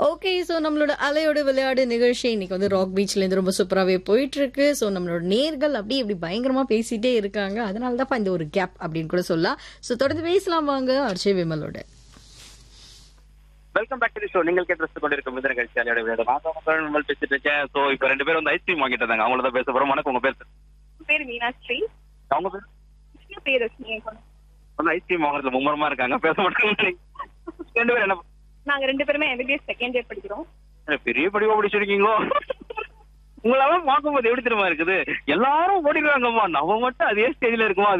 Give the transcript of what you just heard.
okay so நம்மளோட அலையோட விளையாடு நிகழ்ச்சி இன்னைக்கு வந்து ராக் பீச்ல இருந்து ரொம்ப சூப்பராகவே போயிட்டு இருக்கு ஸோ நம்மளோட நேர்கள் அப்படி இப்படி பயங்கரமா பேசிட்டே இருக்காங்க அதனால தான் இந்த ஒரு கேப் அப்படின்னு கூட சொல்லலாம் ஸோ தொடர்ந்து பேசலாம் வாங்க அர்ச்சய் விமலோட வெல்கம் பேக் டு ஷோ நீங்கள் கேட்டு ரசித்துக் கொண்டிருக்கும் இந்த நிகழ்ச்சி அலையோட விளையாடு நான் தான் உங்கள் விமல் பேசிட்டு இருக்கேன் ஸோ இப்போ ரெண்டு பேரும் வந்து ஐஸ்கிரீம் வாங்கிட்டு இருந்தாங்க அவங்கள தான் பேச போறோம் வணக்கம் உங்க பேர் பேர் மீனாட்சி அவங்க பேர் என் பேர் ரஷ்மி வந்து ஐஸ்கிரீம் வாங்குறதுல மும்முரமா இருக்காங்க பேச மாட்டாங்க ரெண்டு பேரும் என்ன நாங்க ரெண்டு பேருமே எம்பிபிஎஸ் செகண்ட் இயர் படிக்கிறோம் என்ன பெரிய படிவா படிச்சிருக்கீங்களோ உங்களெல்லாம் பார்க்கும்போது எப்படி தெரியுமா இருக்குது எல்லாரும் ஓடிடுறாங்கம்மா நம்ம மட்டும் அதே ஸ்டேஜ்ல இருக்குமா